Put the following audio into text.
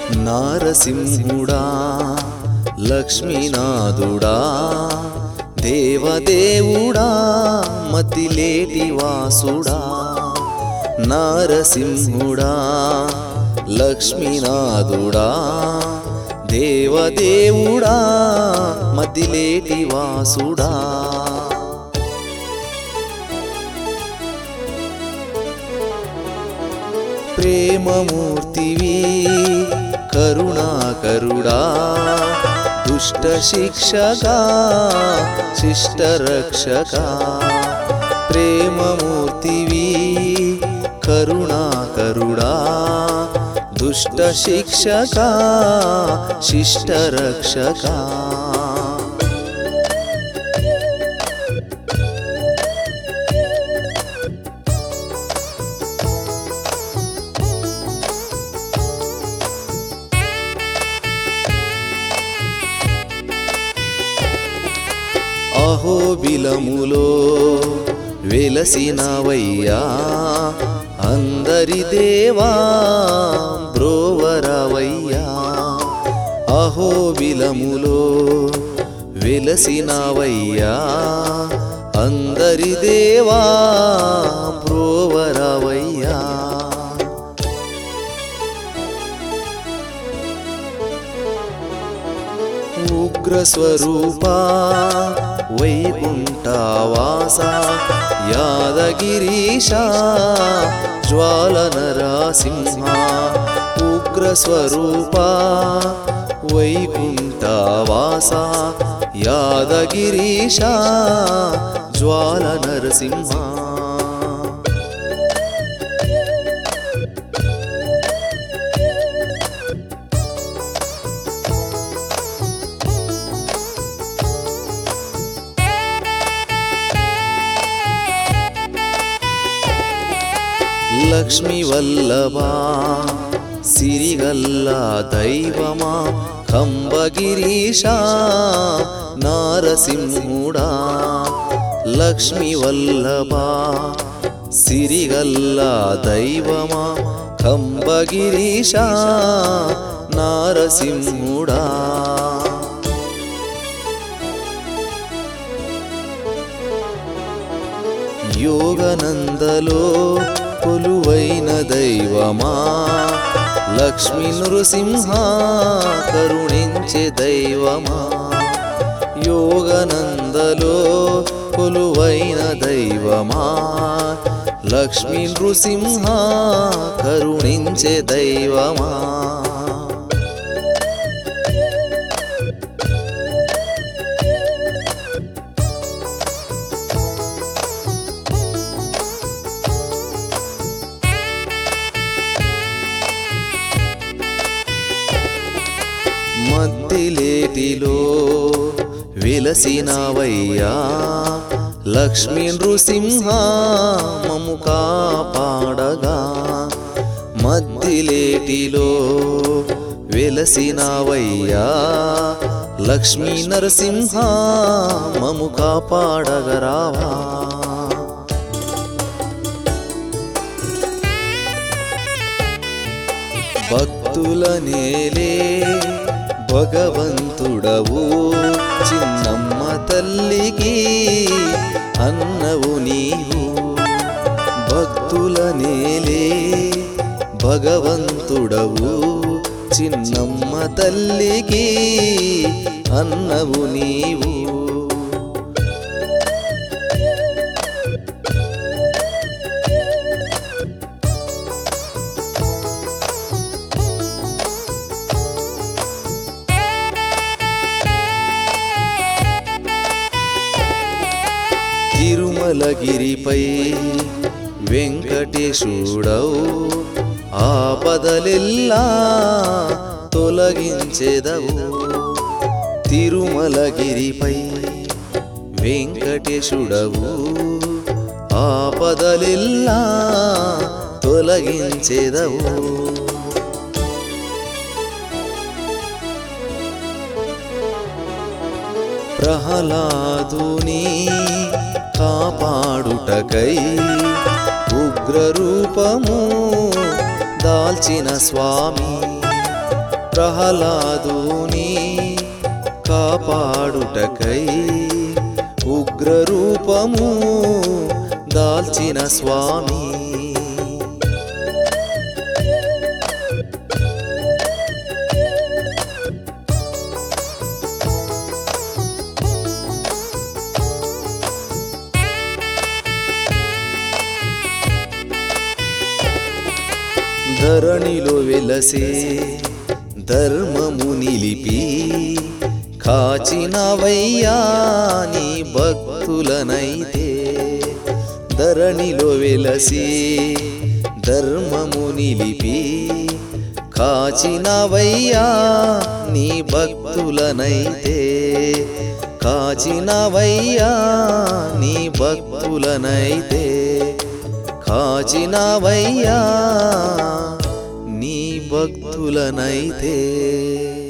నారసింహుడా లక్ష్మీనాథుడా దేవదేవుడా మతిలేటి వాసుడా నారసింహుడా లక్ష్మీనాథుడా దేవదేవుడా మతిలేటి వాసుడా ప్రేమమూర్తివి కరుణాకరుడా దుష్ట శిక్షగా శిష్ట రక్షక ప్రేమమూర్తివి కరుణాకరుడా దుష్ట శిక్షక శిష్ట రక్షక అహోబిలములో వెలసినవయ్యా అందరి దేవా బ్రోవరవయ్యా అహోబిలములో వెలసినవయ్యా అందరి దేవా బ్రోవరవయ్యా ఉగ్రస్వరూపా వైకుంఠవాస యాదగిరీశ జ్వాల నరసింహ ఉగ్రస్వరూపా వైకుంఠవాస యాదగిరీశ జ్వాల నరసింహ లక్ష్మి వల్లభా సిరిగల్ల దైవమా కంబగిరీశ నారసింహుడా లక్ష్మి వల్లభా సిరిగల్ల దైవమా కంబగిరీశ నారసింహుడా యోగనందలో కొలువైన దైవమా లక్ష్మీ నృసింహ కరుణించే దైవమా యోగనందలో కొలువైన దైవమా లక్ష్మీ నృసింహ కరుణించే దైవమా మద్దిలేటిలో విలసినవయ్యా లక్ష్మీ నృసింహ మము కాపాడగా మద్దిలేటిలో వెలసినవయ్యా లక్ష్మీ నరసింహ మము కాపాడగరావా భక్తుల నేలే భగవంతుడవు చిన్నమ్మ తల్లికి అన్నవు నీవు భక్తుల నేలే భగవంతుడవు చిన్నమ్మ తల్లికి అన్నవు నీవు తిరుమలగిరిపై వెంకటేశుడవు ఆపదలెల్లా తొలగించెదవు తిరుమలగిరిపై వెంకటేశుడవు ఆపదలెల్లా తొలగించెదవు ప్రహ్లాదుని కాపాడుటకై ఉగ్రరూపము దాల్చిన స్వామి ప్రహ్లాదుని కాపాడుటకై ఉగ్రరూపము దాల్చిన స్వామి ధరణిలో వెలసే ధర్మము నిలిపి కాచినవయ్యా నీ భక్తులనైతే ధరణిలో వెలసి ధర్మము నిలిపి కాచినవయ్యా నీ భక్తులనైతే కాచినవయ్యా నీ భక్తులనైతే కాచినవయ్యా నీ భక్తులనైతే